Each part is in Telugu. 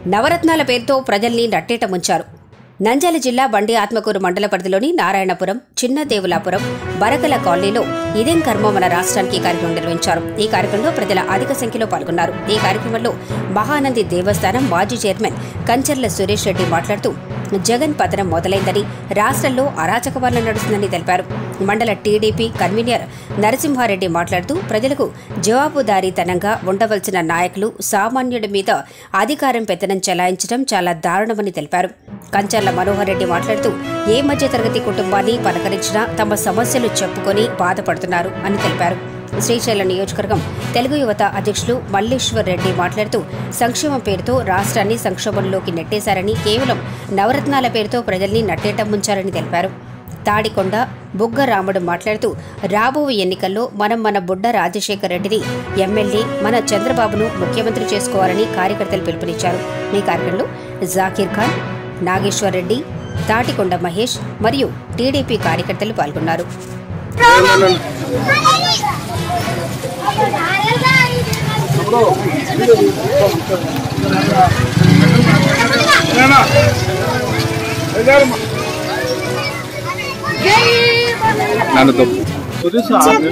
నవరత్నాల పేరుతో ప్రజల్ని నట్టేట ముంచారు నంద్యాల జిల్లా బండి ఆత్మకూరు మండల పరిధిలోని నారాయణపురం చిన్న దేవులాపురం బరకల కాలనీలో ఇదేం కర్మ మన రాష్ట్రానికి కార్యక్రమం నిర్వహించారు ఈ కార్యక్రమంలో ప్రజల అధిక సంఖ్యలో పాల్గొన్నారు ఈ కార్యక్రమంలో మహానంది దేవస్థానం మాజీ చైర్మన్ కంచర్ల సురేష్ రెడ్డి మాట్లాడుతూ జగన్ పతనం మొదలైందని రాష్ట్రంలో అరాచక పాలన నడుస్తుందని తెలిపారు మండల టీడీపీ కన్వీనర్ నరసింహారెడ్డి మాట్లాడుతూ ప్రజలకు జవాబుదారీతనంగా ఉండవలసిన నాయకులు సామాన్యుడి మీద అధికారం పెత్తనం చెలాయించడం చాలా దారుణమని తెలిపారు కంచర్ల మనోహర్ రెడ్డి మాట్లాడుతూ ఏ మధ్యతరగతి కుటుంబాన్ని పలకరించినా తమ సమస్యలు చెప్పుకొని బాధపడుతున్నారు అని తెలిపారు శ్రీశైలం నియోజకవర్గం తెలుగు యువత అధ్యక్షులు మల్లేశ్వర్ రెడ్డి మాట్లాడుతూ సంక్షేమం పేరుతో రాష్ట్రాన్ని సంక్షోభంలోకి నెట్టేశారని కేవలం నవరత్నాల పేరుతో ప్రజల్ని నట్టేట ముంచారని తెలిపారు తాడికొండ బుగ్గ రాముడు మాట్లాడుతూ రాబోయే ఎన్నికల్లో మనం మన బుడ్డ రాజశేఖర్ రెడ్డిని ఎమ్మెల్యే మన చంద్రబాబును ముఖ్యమంత్రి చేసుకోవాలని కార్యకర్తలు పిలుపునిచ్చారు ఈ కార్యక్రమంలో జాకీర్ ఖాన్ నాగేశ్వర్ రెడ్డి తాటికొండ మహేష్ మరియు టీడీపీ కార్యకర్తలు పాల్గొన్నారు నన్ను సురేష్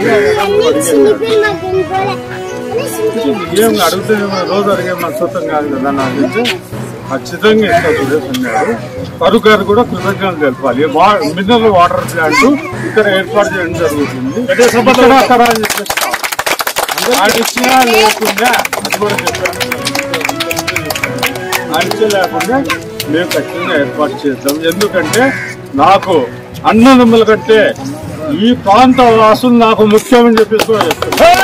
ఏం అడిగితే రోజు అడిగే మనస్తత్వం కాదు కదా నా గురించి ఖచ్చితంగా ఇస్తా సురేష్ అన్నారు కరువు గారు కూడా కృతజ్ఞతలు తెలపాలి వా- మినరల్ వాటర్ ప్లాంట్ ఇక్కడ ఏర్పాటు చేయడం జరుగుతుంది ఇక్కడ అక్కడ అని చెప్పేస్తాం. అది ఇచ్చినా లేకుండా అది కూడా చెప్పాను అంచె లేకుండా మేము ఖచ్చితంగా ఏర్పాటు చేద్దాం ఎందుకంటే నాకు అన్నదమ్ముల కంటే ఈ ప్రాంత వాసులు నాకు ముఖ్యమని చెప్పేసి కూడా చెప్తున్నాను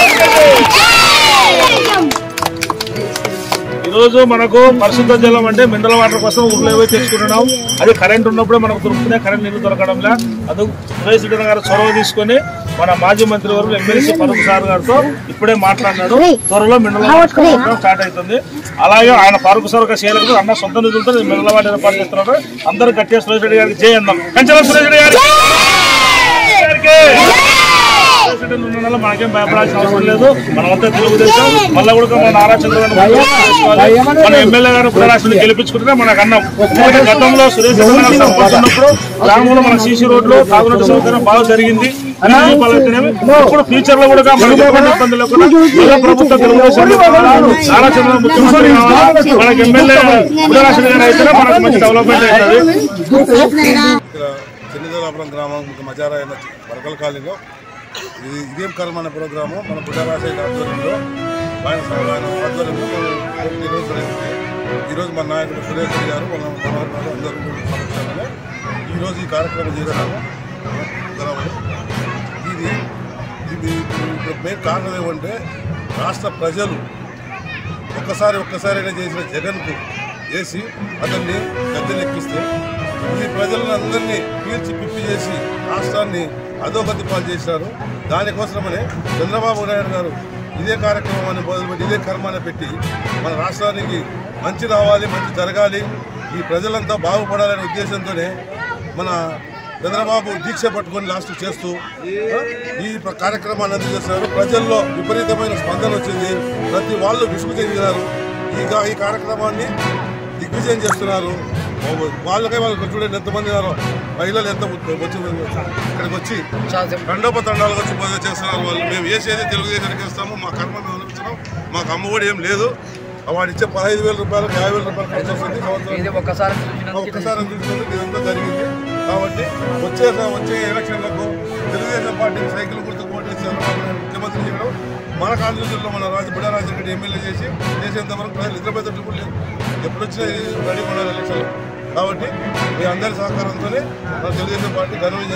ఈరోజు మనకు పరిశుద్ధ జలం అంటే మినరల్ వాటర్ కోసం ఊర్లో ఏవో తెచ్చుకుంటున్నాం అది కరెంట్ ఉన్నప్పుడే మనకు దొరుకుతున్నాయి కరెంట్ నీళ్ళు దొరకడంలా అది సురేష్ రెడ్డి గారు చొరవ తీసుకొని మన మాజీ మంత్రి వారు ఎమ్మెల్సీ ఫరూక్ సార్ గారితో ఇప్పుడే మాట్లాడినాడు త్వరలో మినరల్ వాటర్ ప్రోగ్రామ్ స్టార్ట్ అవుతుంది అలాగే ఆయన ఫారూక్ సార్ ఒక శైలకు అన్న సొంత నిధులతో మినరల్ వాటర్ ఏర్పాటు చేస్తున్నారు అందరూ గట్టిగా సురేష్ రెడ్డి గారికి జై అందాం కంచెల సురేష్ రెడ్డి గారికి గారికి ప్రెసిడెంట్ ఉన్న నెల మనకేం భయపడాల్సిన అవసరం లేదు మనమంతా తెలుగుదేశం మళ్ళీ కూడా మన నారా చంద్రబాబు నాయుడు గారిని చేసుకోవాలి. మన ఎమ్మెల్యే గారు కూడా రాష్ట్రాన్ని గెలిపించుకుంటే మనకు అన్నం ఎందుకంటే గతంలో సురేష్ రెడ్డి గారు సర్పంచ్ ఉన్నప్పుడు గ్రామంలో మన సీసీ రోడ్లు తాగునీటి సౌకర్యం బాగా జరిగింది అభివృద్ధి పనులైతేనేమి. ఇప్పుడు ఫ్యూచర్ లో కూడా మనకి ఎటువంటి ఇబ్బంది లేకుండా మళ్ళీ ప్రభుత్వం తెలుగుదేశం నారా చంద్రబాబు ముఖ్యమంత్రి కావాలా మనకి ఎమ్మెల్యే ఉదయరాశ్వరి గారు అయితేనే మనకు మంచి డెవలప్మెంట్ అవుతుంది ఇక్కడ చిన్నదలాపురం గ్రామం మజారా అయిన వరకల కాలనీలో ఇది ఇదేం కర్మ అనే ప్రోగ్రాము మన బుడ్డరాశయ్య ఆధ్వర్యంలో ఆయన ఆయన ఆధ్వర్యంలో మేము నిర్వహించలేదు ఈరోజు మన నాయకుడు సురేష్ రెడ్డి గారు మన మనోహర్ గారు అందరూ సమక్షంలోనే ఈరోజు ఈ కార్యక్రమం చేయడము జరగదు. ఇది ఇది ఇప్పుడు మెయిన్ కారణం ఏమంటే రాష్ట్ర ప్రజలు ఒక్కసారి ఒక్కసారిగా చేసిన జగన్కు వేసి అతన్ని గద్దెనెక్కిస్తే ఈ ప్రజలను అందరినీ పీల్చి పిప్పి చేసి రాష్ట్రాన్ని అధోగతి పాలు చేశారు దానికోసమనే చంద్రబాబు నాయుడు గారు ఇదే కార్యక్రమాన్ని మొదలుపెట్టి ఇదే కర్మాన్ని పెట్టి మన రాష్ట్రానికి మంచి రావాలి మంచి జరగాలి ఈ ప్రజలంతా బాగుపడాలనే ఉద్దేశంతోనే మన చంద్రబాబు దీక్ష పట్టుకొని లాస్ట్ చేస్తూ ఆ, ఈ ప్ర- కార్యక్రమాన్ని అందజేస్తున్నారు ప్రజల్లో విపరీతమైన స్పందన వచ్చింది ప్రతి వాళ్ళు విసుగు చెందినారు ఈ కా- ఈ కార్యక్రమాన్ని దిగ్విజయం చేస్తున్నారు వాళ్ళకే వాళ్ళు చూడండి ఎంతమంది ఉన్నారో మహిళలు ఎంత వచ్చి ఇక్కడికి వచ్చి తండోపతండాలకు వచ్చి పూజ చేస్తున్నారు వాళ్ళు మేము వేసేది తెలుగుదేశానికి ఇస్తాము మా కర్మ మేము అనుభవించడం మాకు అమ్మఒడి ఏం లేదు వాడు ఇచ్చే పదహైదు వేల రూపాయలు యాభై వేల రూపాయలు ఖర్చు వస్తుంది సంవత్సరం ఒక్కసారి ఒక్కసారి అందించినందుకు ఇదంతా జరిగింది కాబట్టి వచ్చే వచ్చే ఎలక్షన్లకు తెలుగుదేశం పార్టీ సైకిల్ గుర్తు ఓటేసి చంద్రబాబు నాయుడు ముఖ్యమంత్రి చేయడం మన కాన్స్టిట్యూషన్లో మన రాజు బుడా రాజశేఖర ఎమ్మెల్యే చేసి చేసేంత వరకు ప్రజలు నిద్రపోయేటట్లు కూడా లేదు ఎప్పుడు వచ్చినా రెడీ ఉన్నారు ఎలక్షన్లు కాబట్టి మీ అందరి సహకారంతోనే మన తెలుగుదేశం పార్టీ ఘన విజయం